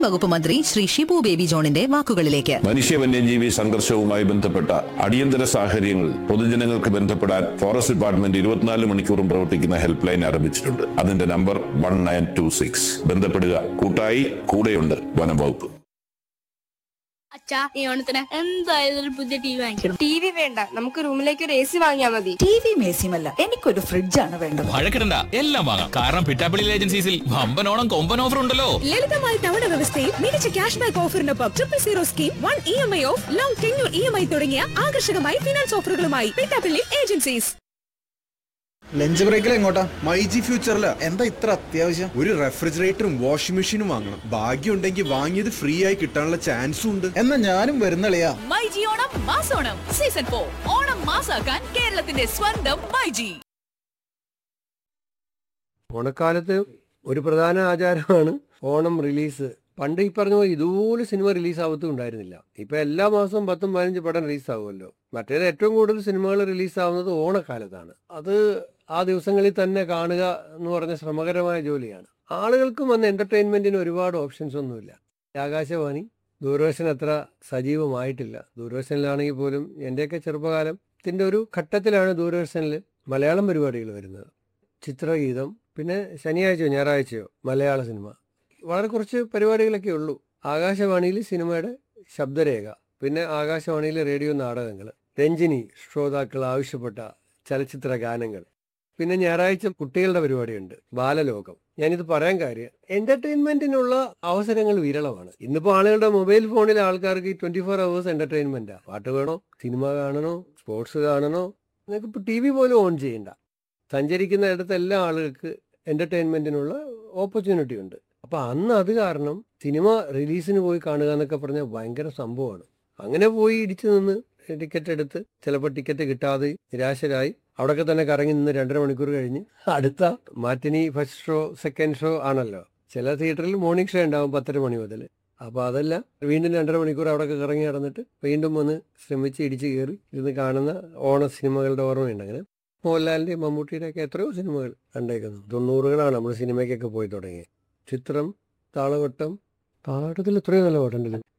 വകുപ്പ് മന്ത്രി ശ്രീ ഷിബു ബേബി ജോണിന്റെ വാക്കുകളിലേക്ക് മനുഷ്യ വന്യജീവി സംഘർഷവുമായി ബന്ധപ്പെട്ട അടിയന്തര സാഹചര്യങ്ങൾ പൊതുജനങ്ങൾക്ക് ബന്ധപ്പെടാൻ ഫോറസ്റ്റ് ഡിപ്പാർട്ട്മെന്റ് ഇരുപത്തിനാല് മണിക്കൂറും പ്രവർത്തിക്കുന്ന ഹെൽപ്പ് ലൈൻ ആരംഭിച്ചിട്ടുണ്ട് അതിന്റെ number one nine two six ബന്ധപ്പെടുക കൂട്ടായി കൂടെയുണ്ട് വനം വകുപ്പ് അച്ഛാ ഈ ഓണത്തിന് എന്തായാലും ഒരു പുതിയ ടി വി വാങ്ങിക്കണം ടി വി വേണ്ട നമുക്ക് റൂമിലേക്ക് ഒരു എ സി വാങ്ങിയാൽ മതി ടി വി മേസിയുമല്ല എനിക്കൊരു ഫ്രിഡ്ജാണ് വേണ്ടത് വഴക്കിടണ്ട എല്ലാം വാങ്ങാം കാരണം പിറ്റാപ്പിളി ഏജൻസീസിൽ വമ്പനോണം കൊമ്പൻ ഓഫർ ഉണ്ടല്ലോ ലളിതമായ തവണ വ്യവസ്ഥയിൽ മികച്ച ക്യാഷ് ബാക്ക് ഓഫറിനൊപ്പം triple zero scheme one E M I off long tenure E M I തുടങ്ങിയ ആകർഷകമായ ഫിനാൻസ് ഓഫറുകളുമായി പിറ്റാപ്പിള്ളി ഏജൻസീസ് ലഞ്ച് ബ്രേക്കിൽ എങ്ങോട്ടാ മൈജി ഫ്യൂച്ചറില് എന്താ ഇത്ര അത്യാവശ്യം ഒരു റെഫ്രിജറേറ്ററും വാഷിംഗ് മെഷീനും വാങ്ങണം ഭാഗ്യം ഉണ്ടെങ്കിൽ വാങ്ങിയത് ഫ്രീ ആയി കിട്ടാനുള്ള ചാൻസും ഉണ്ട് എന്നാ ഞാനും വരുന്നളിയാ മൈജി ഓണം മാസോണം സീസൺ ഫോർ ഓണം മാസാക്കാൻ കേരളത്തിന്റെ സ്വന്തം മൈജി ഓണക്കാലത്ത് ഒരു പ്രധാന ആചാരമാണ് ഓണം റിലീസ് പണ്ട് ഈ പറഞ്ഞ പോലെ ഇതുപോലെ സിനിമ റിലീസ് ആവത്തും ഉണ്ടായിരുന്നില്ല ഇപ്പൊ എല്ലാ മാസവും പത്തും പതിനഞ്ച് പടം റിലീസ് ആവുമല്ലോ മറ്റേത് ഏറ്റവും കൂടുതൽ സിനിമകൾ റിലീസ് ആവുന്നത് ഓണക്കാലത്താണ് അത് ആ ദിവസങ്ങളിൽ തന്നെ കാണുക എന്ന് പറഞ്ഞ ശ്രമകരമായ ജോലിയാണ് ആളുകൾക്കും അന്ന് എന്റർടൈൻമെന്റിന് ഒരുപാട് ഓപ്ഷൻസ് ഒന്നുമില്ല ആകാശവാണി ദൂരദർശൻ അത്ര സജീവമായിട്ടില്ല ദൂരദർശനിലാണെങ്കിൽ പോലും എൻ്റെയൊക്കെ ചെറുപ്പകാലത്തിന്റെ ഒരു ഘട്ടത്തിലാണ് ദൂരദർശനിൽ മലയാളം പരിപാടികൾ വരുന്നത് ചിത്രഗീതം പിന്നെ ശനിയാഴ്ചയോ ഞായറാഴ്ചയോ മലയാള സിനിമ വളരെ കുറച്ച് പരിപാടികളൊക്കെ ഉള്ളൂ ആകാശവാണിയിൽ സിനിമയുടെ ശബ്ദരേഖ പിന്നെ ആകാശവാണിയിൽ റേഡിയോ നാടകങ്ങൾ രഞ്ജിനി ശ്രോതാക്കൾ ആവശ്യപ്പെട്ട ചലച്ചിത്ര ഗാനങ്ങൾ പിന്നെ ഞായറാഴ്ച കുട്ടികളുടെ പരിപാടിയുണ്ട് ബാലലോകം ഞാനിത് പറയാൻ കാര്യം എന്റർടൈൻമെന്റിനുള്ള അവസരങ്ങൾ വിരളമാണ് ഇന്നിപ്പോ ആളുകളുടെ മൊബൈൽ ഫോണിൽ ആൾക്കാർക്ക് ട്വന്റി ഫോർ അവേഴ്സ് എന്റർടൈൻമെന്റാ പാട്ട് വേണോ സിനിമ കാണണോ സ്പോർട്സ് കാണണോ നിങ്ങൾക്ക് ഇപ്പൊ ടി വി പോലും ഓൺ ചെയ്യണ്ട സഞ്ചരിക്കുന്ന ഇടത്തെല്ലാം ആളുകൾക്ക് എന്റർടൈൻമെന്റിനുള്ള ഓപ്പർച്യൂണിറ്റി ഉണ്ട് അപ്പൊ അന്ന് അത് കാരണം സിനിമ റിലീസിന് പോയി കാണുക എന്നൊക്കെ പറഞ്ഞാൽ ഭയങ്കര സംഭവമാണ് അങ്ങനെ പോയി ഇടിച്ചു നിന്ന് ടിക്കറ്റ് എടുത്ത് ചിലപ്പോൾ ടിക്കറ്റ് കിട്ടാതെ നിരാശരായി അവിടെയൊക്കെ തന്നെ കറങ്ങി നിന്ന് രണ്ടര മണിക്കൂർ കഴിഞ്ഞ് അടുത്ത matinee first show second show ആണല്ലോ ചില തിയേറ്ററിൽ മോർണിംഗ് ഷോ ഉണ്ടാവും പത്തര മണി മുതൽ അപ്പോൾ അതല്ല വീണ്ടും രണ്ടര മണിക്കൂർ അവിടെയൊക്കെ കറങ്ങി നടന്നിട്ട് വീണ്ടും വന്ന് ശ്രമിച്ച് ഇടിച്ച് കയറി ഇരുന്ന് കാണുന്ന ഓണ സിനിമകളുടെ ഓർമ്മയുണ്ട് അങ്ങനെ മോഹൻലാലിൻ്റെയും മമ്മൂട്ടിയുടെ ഒക്കെ എത്രയോ സിനിമകൾ കണ്ടേക്കുന്നു തൊണ്ണൂറുകളാണ് നമ്മൾ സിനിമയ്ക്കൊക്കെ പോയി തുടങ്ങിയത് ചിത്രം താളവട്ടം താളവട്ടത്തിൽ എത്രയോ നല്ല പാട്ടുണ്ടല്ലോ